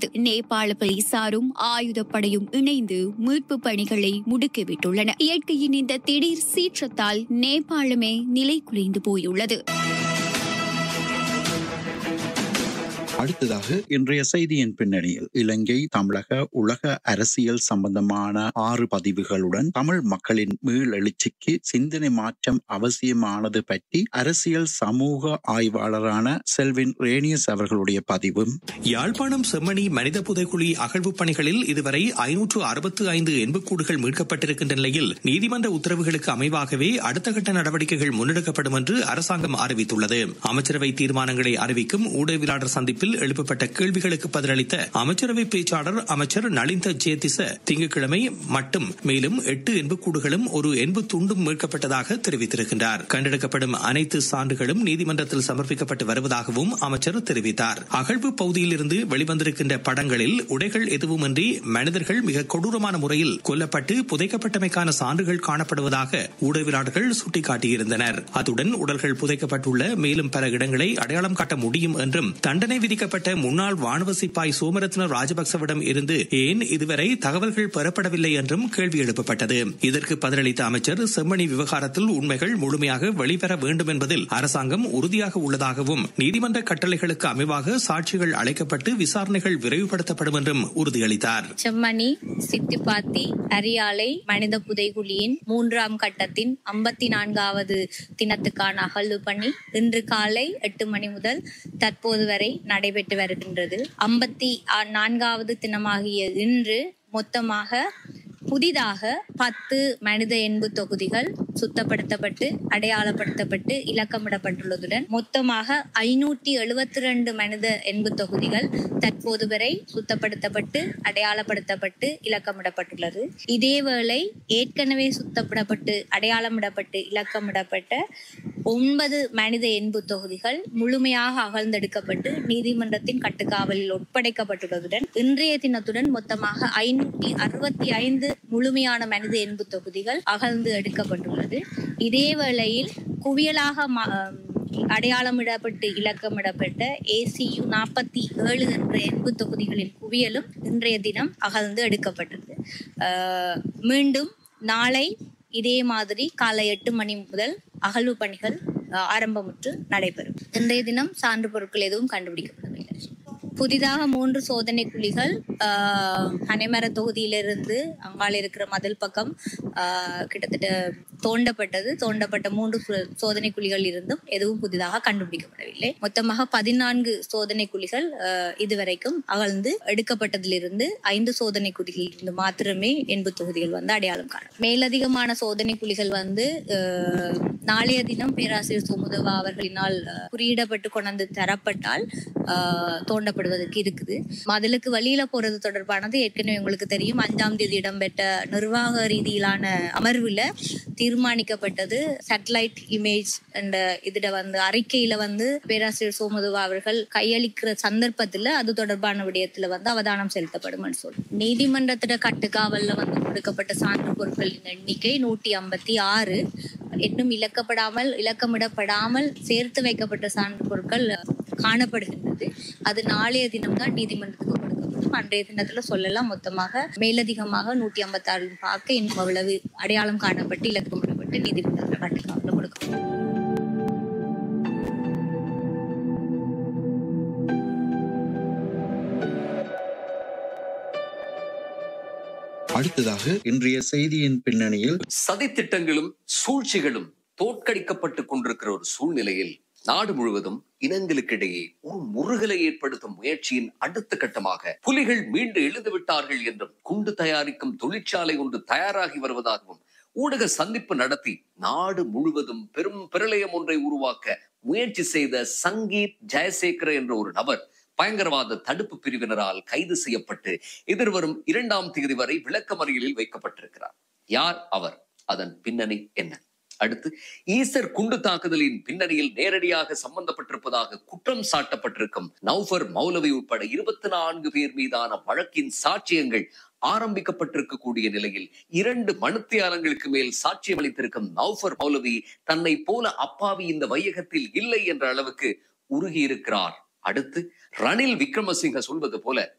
நேபாள போலீசாரும் ஆயுதப்படையும் இணைந்து மீட்பு பணிகளை முடுக்கிவிட்டுள்ளன இயற்கையின் இந்த திடீர் சீற்றத்தால் நேபாளமே நிலை குலைந்து போயுள்ளது அடுத்ததாக இன்றைய செய்தியின் பின்னணியில் இலங்கை தமிழக உலக அரசியல் சம்பந்தமான ஆறு பதிவுகளுடன் தமிழ் மக்களின் மீளெழுச்சிக்கு சிந்தனை மாற்றம் அவசியமானது பற்றி அரசியல் சமூக ஆய்வாளரான செல்வின் ரேனியஸ் அவர்களுடைய பதிவும் யாழ்ப்பாணம் செம்மணி மனித புதைக்குழி அகழ்வு பணிகளில் இதுவரை ஐநூற்று அறுபத்து ஐந்து எண்புக்கூடுகள் மீட்கப்பட்டிருக்கின்ற நிலையில் நீதிமன்ற உத்தரவுகளுக்கு அமைவாகவே அடுத்த கட்ட நடவடிக்கைகள் முன்னெடுக்கப்படும் என்று அரசாங்கம் அறிவித்துள்ளது அமைச்சரவை தீர்மானங்களை அறிவிக்கும் ஊடகவியலாளர் சந்திப்பில் எழுப்பப்பட்ட கேள்விகளுக்கு பதிலளித்த அமைச்சரவை பேச்சாளர் அமைச்சர் நளிந்த ஜேதிச திங்கட்கிழமை மட்டும் மேலும் எட்டு எண்புக்கூடுகளும் ஒரு எண்பு துண்டும் மீட்கப்பட்டதாக தெரிவித்திருக்கின்றார் கண்டெடுக்கப்படும் அனைத்து சான்றுகளும் நீதிமன்றத்தில் சமர்ப்பிக்கப்பட்டு வருவதாகவும் அமைச்சர் தெரிவித்தார் அகழ்வு பகுதியில் இருந்து வெளிவந்திருக்கின்ற படங்களில் உடைகள் எதுவுமின்றி மனிதர்கள் மிக கொடூரமான முறையில் கொல்லப்பட்டு புதைக்கப்பட்டமைக்கான சான்றுகள் காணப்படுவதாக ஊடகவியலாளர்கள் சுட்டிக்காட்டியிருந்தனர் அத்துடன் உடல்கள் புதைக்கப்பட்டுள்ள மேலும் பல இடங்களை அடையாளம் காட்ட முடியும் என்றும் தண்டனை விதிக்கப்பட்ட முன்னாள் வானவ சிப்பாய் சோமரத்ன ராஜபக்சவிடம் இருந்து ஏன் இதுவரை தகவல்கள் பெறப்படவில்லை என்றும் கேள்வி எழுப்பப்பட்டது இதற்கு பதிலளித்த அமைச்சர் செம்மணி விவகாரத்தில் உண்மைகள் முழுமையாக வெளிவர வேண்டும் என்பதில் அரசாங்கம் உறுதியாக உள்ளதாகவும் நீதிமன்ற கட்டளைகளுக்கு அமைவாக சாட்சிகள் அழைக்கப்பட்டு விசாரணைகள் விரைவுபடுத்தப்படும் என்றும் உறுதியளித்தார் செம்மணி சித்திப்பாத்தி அரியாலை மனித புதைகுழியின் மூன்றாம் கட்டத்தின் ஐம்பத்தி நான்காவது தினத்துக்கான அகழ்வு பணி இன்று காலை எட்டு மணி முதல் தற்போது வரை நடைபெற்று வருகின்றது ஐம்பத்தி நான்காவது தினமாகிய இன்று மொத்தமாக புதிதாக பத்து மனித எண்பு தொகுதிகள் சுத்தப்படுத்தப்பட்டு அடையாளப்படுத்தப்பட்டு இலக்கமிடப்பட்டுள்ளதுடன் மொத்தமாக ஐநூற்றி எழுபத்தி ரெண்டு மனித எண்பு தொகுதிகள் தற்போது வரை சுத்தப்படுத்தப்பட்டு அடையாளப்படுத்தப்பட்டு இலக்கமிடப்பட்டுள்ளது இதேவேளை ஏற்கனவே சுத்தப்படப்பட்டு அடையாளமிடப்பட்டு இலக்கமிடப்பட்ட ஒன்பது மனித எண்பு தொகுதிகள் முழுமையாக அகழ்ந்தெடுக்கப்பட்டு நீதிமன்றத்தின் கட்டுக்காவலில் ஒப்படைக்கப்பட்டுள்ளதுடன் இன்றைய தினத்துடன் மொத்தமாக ஐநூற்றி அறுபத்தி ஐந்து முழுமையான மனித எண்பு தொகுதிகள் அகழ்ந்து எடுக்கப்பட்டுள்ளது இதே வேளையில் குவியலாக அடையாளமிடப்பட்டு இலக்கமிடப்பட்ட ஏசியு நாற்பத்தி ஏழு என்ற எண்பு தொகுதிகளின் குவியலும் இன்றைய தினம் அகழ்ந்து எடுக்கப்பட்டது மீண்டும் நாளை இதே மாதிரி காலை எட்டு மணி முதல் அகழ்வு பணிகள் ஆரம்பமுற்று நடைபெறும் இன்றைய தினம் சான்று பொருட்கள் எதுவும் கண்டுபிடிக்கப்படவில்லை புதிதாக மூன்று சோதனை குழிகள் அனைமர தொகுதியிலிருந்து அங்கால இருக்கிற மதில் பக்கம் கிட்டத்தட்ட தோண்டப்பட்டது தோண்டப்பட்ட மூன்று சோதனை குழிகள் இருந்தும் எதுவும் புதிதாக கண்டுபிடிக்கப்படவில்லை மொத்தமாக பதினான்கு சோதனை குழிகள் இதுவரைக்கும் அகழ்ந்து எடுக்கப்பட்டதிலிருந்து ஐந்து சோதனை குழிகளில் இருந்து மாத்திரமே எண்பு தொகுதிகள் வந்து அடையாளம் காணும் மேலதிகமான சோதனை குழிகள் வந்து நாளைய தினம் பேராசிரியர் சுமுதவா அவர்களினால் குறியிடப்பட்டு கொண்டு தரப்பட்டால் தோண்டப்படுவதற்கு இருக்குது மதிலுக்கு வழியில போறது தொடர்பானது ஏற்கனவே உங்களுக்கு தெரியும் அஞ்சாம் தேதி இடம்பெற்ற நிர்வாக ரீதியிலான அமர்வுல தீர்மானிக்கப்பட்டது சேட்டலைட் இமேஜ் என்ற இதுல வந்து அறிக்கையில வந்து பேராசிரியர் சோமதுவா அவர்கள் கையளிக்கிற சந்தர்ப்பத்துல அது தொடர்பான விடயத்துல வந்து அவதானம் செலுத்தப்படும் சொல்லி நீதிமன்றத்திட கட்டுக்காவல்ல வந்து கொடுக்கப்பட்ட சான்று பொருட்களின் எண்ணிக்கை நூற்றி ஐம்பத்தி ஆறு இன்னும் இலக்கப்படாமல் இலக்கமிடப்படாமல் சேர்த்து வைக்கப்பட்ட சான்று பொருட்கள் காணப்படுகின்றது அது நாளைய தினம்தான் நீதிமன்றத்துக்கு கொடுக்கப்படும் அன்றைய தினத்துல சொல்லலாம் மொத்தமாக மேலதிகமாக நூற்றி ஐம்பத்தி ஆறு பார்க்க இன்னும் அவ்வளவு அடையாளம் காணப்பட்டு இலக்கமிடப்பட்டு நீதிமன்றத்தில் கட்டுக்காவல கொடுக்கப்படும் அடுத்ததாக இன்றைய செய்தியின் பின்னணியில் சதித்திட்டங்களும் சூழ்ச்சிகளும் தோற்கடிக்கப்பட்டுக் கொண்டிருக்கிற ஒரு சூழ்நிலையில் நாடு முழுவதும் இனங்களுக்கிடையே ஒரு முருகலை ஏற்படுத்தும் முயற்சியின் அடுத்த கட்டமாக புலிகள் மீண்டு எழுந்து விட்டார்கள் என்றும் குண்டு தயாரிக்கும் தொழிற்சாலை ஒன்று தயாராகி வருவதாகவும் ஊடக சந்திப்பு நடத்தி நாடு முழுவதும் பெரும் பிரளயம் ஒன்றை உருவாக்க முயற்சி செய்த சங்கீத் ஜெயசேகர என்ற ஒரு நபர் பயங்கரவாத தடுப்பு பிரிவினரால் கைது செய்யப்பட்டு எதிர்வரும் இரண்டாம் தேதி வரை விளக்கமறியலில் வைக்கப்பட்டிருக்கிறார் யார் அவர் அதன் பின்னணி என்ன அடுத்து ஈசர் குண்டு தாக்குதலின் பின்னணியில் நேரடியாக சம்பந்தப்பட்டிருப்பதாக குற்றம் சாட்டப்பட்டிருக்கும் நௌஃபர் மௌலவி உட்பட இருபத்தி நான்கு பேர் மீதான வழக்கின் சாட்சியங்கள் ஆரம்பிக்கப்பட்டிருக்கக்கூடிய நிலையில் இரண்டு மனுத்தியாலங்களுக்கு மேல் சாட்சியம் அளித்திருக்கும் நௌஃபர் மௌலவி தன்னை போல அப்பாவி இந்த வையகத்தில் இல்லை என்ற அளவுக்கு உருகி இருக்கிறார் அடுத்து ரணில் விக்ரமசிங்க சொல்வது போல